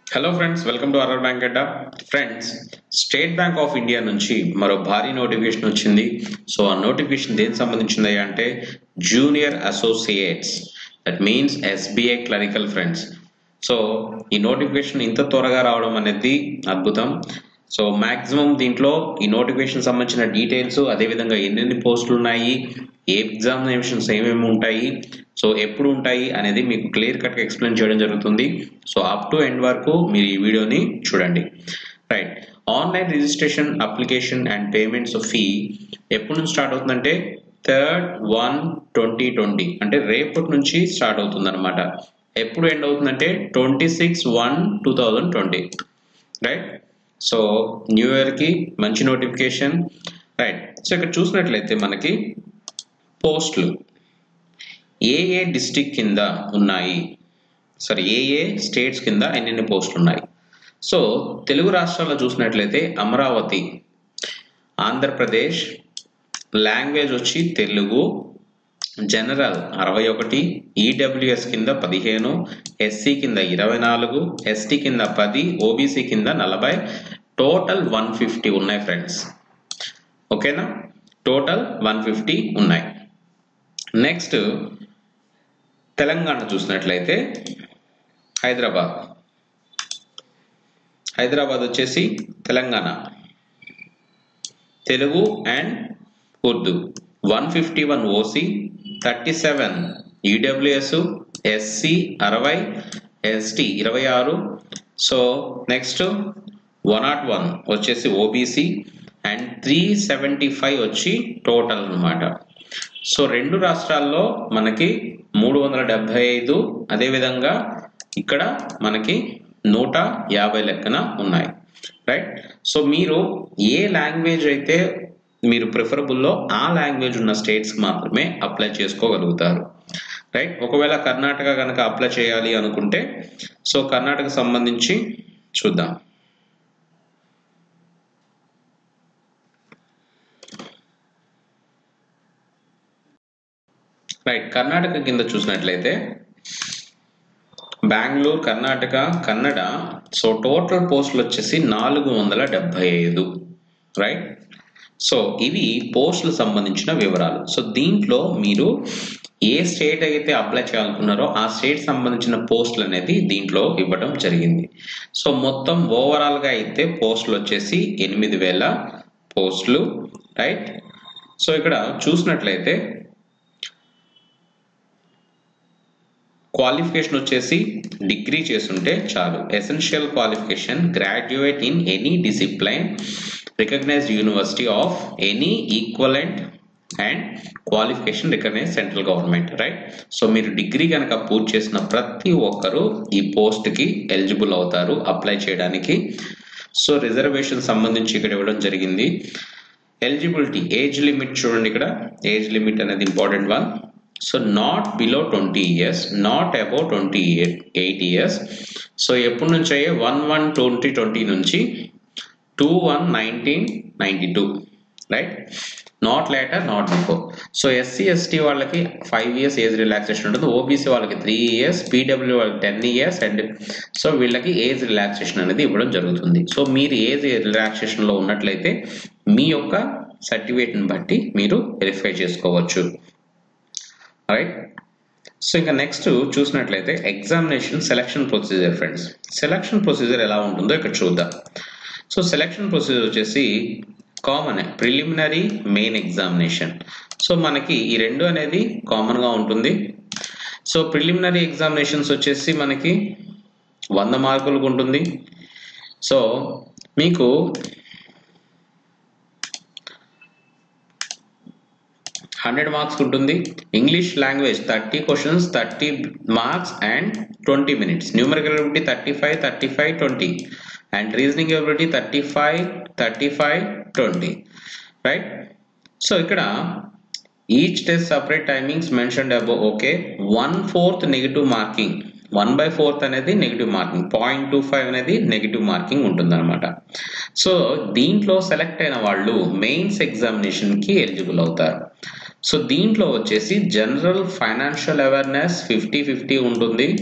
hello friends welcome to our bank Adda friends State Bank of India నుంచి మరో భారీ notification వచ్చింది సో ఆ నోటిఫికేషన్ దేనికి సంబంధించింది అంటే junior associates that means SBI clerical friends so ఈ నోటిఫికేషన్ ఇంత త్వరగా రావడం అనేది అద్భుతం సో మాక్సిమం దీంట్లో ఈ నోటిఫికేషన్ సంబంధించిన డీటెయిల్స్ అదేవిధంగా ఎన్నెన్ని పోస్టులు ఉన్నాయి ఏ ఎగ్జామినేషన్స్ ఏమేమి ఉంటాయి సో ఎప్పుడు ఉంటాయి అనేది మీకు క్లియర్ కట్గా ఎక్స్ప్లెయిన్ చేయడం జరుగుతుంది సో అప్ టు ఎండ్ వరకు మీరు ఈ వీడియోని చూడండి right online registration application and payments fee ఎప్పటి నుంచి స్టార్ట్ అవుతుందంటే థర్డ్ వన్ ట్వంటీ ట్వంటీ అంటే రేపటి నుంచి స్టార్ట్ అవుతుంది అనమాట ఎప్పుడు ఎండ్ అవుతుందంటే twenty six one two thousand twenty right so new ఇయర్కి మంచి నోటిఫికేషన్ రైట్ సో ఇక్కడ చూసినట్లయితే మనకి పోస్టులు ఏ ఏ డిస్టిక్ కింద ఉన్నాయి సరే ఏ ఏ స్టేట్స్ కింద ఎన్నెన్ని పోస్టులు ఉన్నాయి సో తెలుగు రాష్ట్రాల్లో చూసినట్లయితే అమరావతి ఆంధ్రప్రదేశ్ లాంగ్వేజ్ వచ్చి తెలుగు జనరల్ అరవై ఒకటి ఈడబ్ల్యూఎస్ కింద పదిహేను ఎస్సీ కింద ఇరవై నాలుగు ఎస్టీ కింద పది ఓబీసీ కింద నలభై టోటల్ వన్ ఫిఫ్టీ ఉన్నాయి ఫ్రెండ్స్ ఓకేనా టోటల్ వన్ ఫిఫ్టీ ఉన్నాయి నెక్స్ట్ తెలంగాణ చూసినట్లయితే హైదరాబాద్ హైదరాబాద్ వచ్చేసి Telangana Telugu and Urdu one fifty one OC thirty seven EWS SC అరవై ఎస్టీ ఇరవై ఆరు so next one not one వచ్చేసి OBC and three seventy five వచ్చి టోటల్ అనమాట సో రెండు రాష్ట్రాల్లో మనకి మూడు వందల డెబ్బై ఐదు అదేవిధంగా ఇక్కడ మనకి నూట యాభై లెక్కన ఉన్నాయి రైట్ సో మీరు ఏ లాంగ్వేజ్ అయితే మీరు ప్రిఫరబుల్లో ఆ లాంగ్వేజ్ ఉన్న స్టేట్స్ మాత్రమే అప్లై చేసుకోగలుగుతారు రైట్ ఒకవేళ కర్ణాటక కనుక అప్లై చేయాలి అనుకుంటే సో కర్ణాటక సంబంధించి చూద్దాం రైట్ కర్ణాటక కింద చూసినట్లయితే బెంగళూరు కర్ణాటక కన్నడ సో టోటల్ పోస్టులు వచ్చేసి నాలుగు వందల డెబ్బై ఐదు రైట్ సో ఇవి పోస్టులు సంబంధించిన వివరాలు సో దీంట్లో మీరు ఏ స్టేట్ అయితే అప్లై చేయాలనుకున్నారో ఆ స్టేట్ సంబంధించిన పోస్టులు అనేది దీంట్లో ఇవ్వడం జరిగింది సో మొత్తం ఓవరాల్గా అయితే పోస్టులు వచ్చేసి ఎనిమిది వేల పోస్టులు రైట్ సో ఇక్కడ చూసినట్లయితే క్వాలిఫికేషన్ వచ్చేసి డిగ్రీ చేస్తుంటే చాలు essential qualification graduate in any discipline recognized university of any equivalent and qualification recognize central government right so మీరు డిగ్రీ కనుక పూర్తి చేసిన ప్రతి ఒక్కరూ ఈ పోస్ట్కి ఎలిజిబుల్ అవుతారు అప్లై చేయడానికి సో రిజర్వేషన్ సంబంధించి ఇక్కడ ఇవ్వడం జరిగింది ఎలిజిబిలిటీ ఏజ్ లిమిట్ చూడండి ఇక్కడ ఏజ్ లిమిట్ అనేది important one so not below twenty years not above twenty eight years so ఎప్పటి నుంచి అయ్యే వన్ వన్ ట్వంటీ ట్వంటీ నుంచి two one nineteen ninety two right not later not before so SC ST వాళ్ళకి five years age relaxation ఉంటుంది OBC వాళ్ళకి three years PW వాళ్ళకి ten years and so వీళ్ళకి age relaxation అనేది ఇవ్వడం జరుగుతుంది so మీరు ఏజ్ రిలాక్సేషన్లో ఉన్నట్లయితే మీ యొక్క సర్టిఫికేట్ని బట్టి మీరు వెరిఫై చేసుకోవచ్చు రైట్ సో ఇంకా నెక్స్ట్ చూసినట్లయితే examination selection procedure friends selection procedure ఎలా ఉంటుందో ఇక్కడ చూద్దాం సో సెలక్షన్ ప్రొసీజర్ వచ్చేసి common preliminary main examination so మనకి ఈ రెండు అనేది కామన్గా ఉంటుంది సో ప్రిలిమినరీ ఎగ్జామినేషన్స్ వచ్చేసి మనకి వంద మార్కులకు ఉంటుంది సో మీకు హండ్రెడ్ మార్క్స్ ఉంటుంది English language thirty questions thirty marks and twenty minutes numerical ability thirty five thirty five twenty and reasoning ability thirty five thirty five twenty right so ఇక్కడ each test separate timings mention అబో okay one fourth negative marking one by fourth అనేది negative marking point two five అనేది negative marking ఉంటుందన్నమాట so దీంట్లో select అయిన వాళ్ళు mains ఎగ్జామినేషన్కి eligible అవుతారు సో దీంట్లో వచ్చేసి general financial awareness fifty fifty ఉంటుంది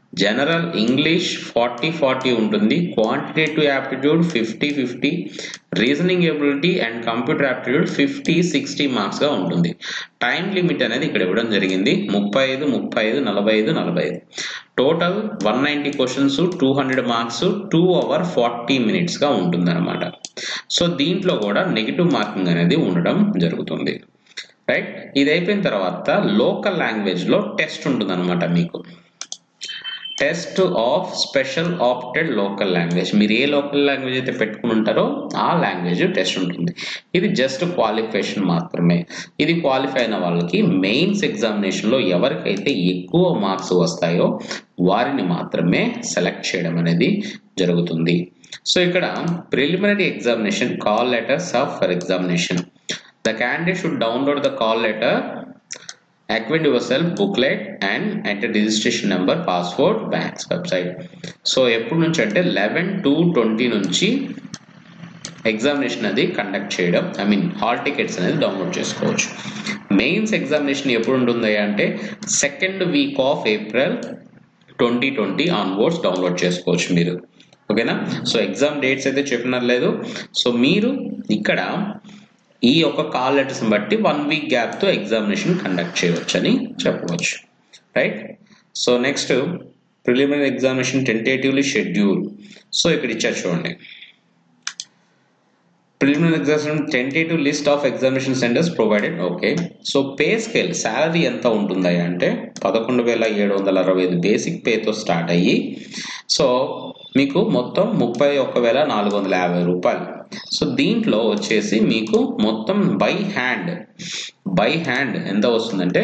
జనరల్ ఇంగ్లీష్ ఫార్టీ ఫార్టీ ఉంటుంది quantitative aptitude fifty fifty reasoning ability and computer aptitude fifty sixty మార్క్స్గా ఉంటుంది టైం లిమిట్ అనేది ఇక్కడ ఇవ్వడం జరిగింది ముప్పై ఐదు ముప్పై ఐదు నలభై ఐదు నలభై ఐదు total one ninety questions two hundred marks two hour forty మినిట్స్గా ఉంటుందన్నమాట సో దీంట్లో కూడా నెగిటివ్ మార్కింగ్ అనేది ఉండడం జరుగుతుంది రైట్ ఇది అయిపోయిన తర్వాత లోకల్ లాంగ్వేజ్లో టెస్ట్ ఉంటుంది అనమాట మీకు test of special opted local language మీరు ఏ లోకల్ లాంగ్వేజ్ అయితే పెట్టుకుని ఉంటారో ఆ లాంగ్వేజ్ టెస్ట్ ఉంటుంది ఇది జస్ట్ క్వాలిఫికేషన్ మాత్రమే ఇది క్వాలిఫై అయిన వాళ్ళకి మెయిన్స్ ఎగ్జామినేషన్లో ఎవరికైతే ఎక్కువ మార్క్స్ వస్తాయో వారిని మాత్రమే సెలెక్ట్ చేయడం అనేది జరుగుతుంది సో ఇక్కడ preliminary examination call letters of for examination the candidate should download the call letter acquaint yourself booklet and enter registration number password banks website so ఎప్పటి నుంచి అంటే లెవెన్ టు ట్వంటీ నుంచి ఎగ్జామినేషన్ అది conduct చేయడం I mean hall tickets అనేది download చేసుకోవచ్చు mains examination ఎప్పుడు ఉంటుంది అంటే second week of April twenty twenty onwards download చేసుకోవచ్చు మీరు ఓకేనా సో ఎగ్జామ్ డేట్స్ అయితే చెప్పినారు లేదు సో మీరు ఇక్కడ ఈ యొక్క కాల్ లెటర్స్ బట్టి వన్ వీక్ గ్యాప్తో ఎగ్జామినేషన్ కండక్ట్ చేయవచ్చు అని చెప్పవచ్చు right so next preliminary examination tentatively schedule so ఇక్కడ ఇచ్చారు చూడండి preliminary examination tentative list of examination centres provided okay so pay scale salary ఎంత ఉంటుంది అంటే పదకొండు వేల ఏడు వందల అరవై ఐదు బేసిక్ పేతో స్టార్ట్ అయ్యి సో మీకు మొత్తం ముప్పై ఒక్క వేల నాలుగు వందల యాభై రూపాయలు సో దీంట్లో వచ్చేసి మీకు మొత్తం బై హ్యాండ్ బై హ్యాండ్ ఎంత వస్తుందంటే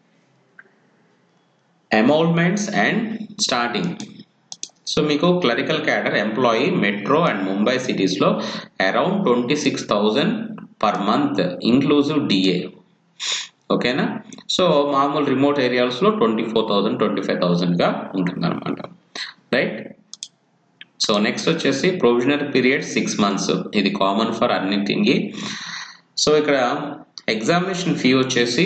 అమౌంట్మెంట్స్ అండ్ స్టార్టింగ్ సో మీకు clerical cadre employee metro and Mumbai సిటీస్లో around twenty six thousand per month inclusive DA ఓకేనా సో మామూలు రిమోట్ ఏరియాస్లో twenty four thousand twenty five థౌజండ్గా ఉంటుంది అనమాట రైట్ సో నెక్స్ట్ వచ్చేసి ప్రొవిజనల్ పీరియడ్ సిక్స్ మంత్స్ ఇది కామన్ ఫర్ అన్నిటికి సో ఇక్కడ ఎగ్జామినేషన్ ఫీ వచ్చేసి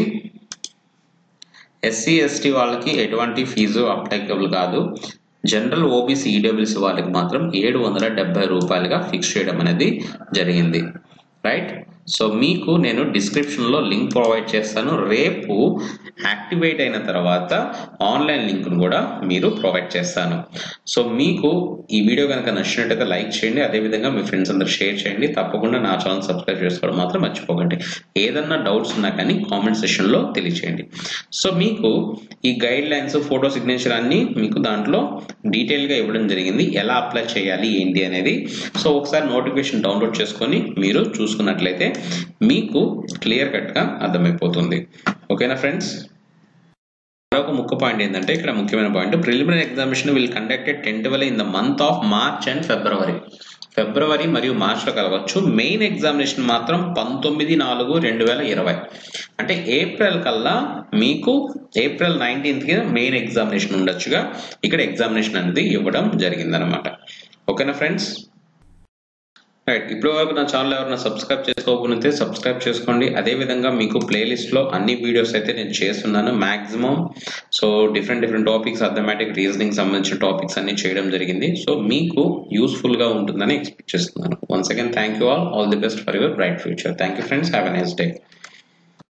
ఎస్సీ ఎస్టీ వాళ్ళకి ఎటువంటి ఫీజు అప్లికబుల్ కాదు జనరల్ ఓబీసీ ఈడబ్ల్యూసీ వాళ్ళకి మాత్రం ఏడు వందల డెబ్బై రూపాయలుగా ఫిక్స్ చేయడం అనేది జరిగింది రైట్ సో మీకు నేను డిస్క్రిప్షన్లో లింక్ ప్రొవైడ్ చేస్తాను రేపు యాక్టివేట్ అయిన తర్వాత ఆన్లైన్ లింక్ను కూడా మీరు ప్రొవైడ్ చేస్తాను సో మీకు ఈ వీడియో కనుక నచ్చినట్టయితే లైక్ చేయండి అదేవిధంగా మీ ఫ్రెండ్స్ అందరు షేర్ చేయండి తప్పకుండా నా ఛానల్ సబ్స్క్రైబ్ చేసుకోవడం మాత్రం మర్చిపోకండి ఏదన్నా డౌట్స్ ఉన్నా కానీ కామెంట్ సెషన్లో తెలియచేయండి సో మీకు ఈ గైడ్ లైన్స్ ఫోటో సిగ్నేచర్ అన్ని మీకు దాంట్లో డీటెయిల్గా ఇవ్వడం జరిగింది ఎలా అప్లై చేయాలి ఏంటి అనేది సో ఒకసారి నోటిఫికేషన్ డౌన్లోడ్ చేసుకొని మీరు చూసుకున్నట్లయితే మీకు క్లియర్ కట్గా అర్థమైపోతుంది ఓకేనా ఫ్రెండ్స్ మరొక ముఖ్య పాయింట్ ఏంటంటే ఇక్కడ ముఖ్యమైన point preliminary examination will conducted tentatively in the month of March and February February మరియు మార్చ్లో కలవచ్చు మెయిన్ ఎగ్జామినేషన్ మాత్రం పంతొమ్మిది నాలుగు రెండు వేల ఇరవై అంటే ఏప్రిల్ కల్లా మీకు ఏప్రిల్ నైన్టీన్త్కి మెయిన్ ఎగ్జామినేషన్ ఉండొచ్చుగా ఇక్కడ ఎగ్జామినేషన్ అనేది ఇవ్వడం జరిగిందనమాట ఓకేనా ఫ్రెండ్స్ రైట్ ఇప్పటి వరకు నా ఛానల్ ఎవరైనా సబ్స్క్రైబ్ చేసుకోకపోతే సబ్స్క్రైబ్ చేసుకోండి అదేవిధంగా మీకు ప్లేలిస్ట్లో అన్ని వీడియోస్ అయితే నేను చేస్తున్నాను maximum so different different topics arithmetic reasoning సంబంధించిన టాపిక్స్ అన్ని చేయడం జరిగింది సో మీకు యూస్ఫుల్గా ఉంటుందని ఎక్స్పెక్ట్ చేస్తున్నాను once again thank you all all the best for your bright future thank you friends have a nice day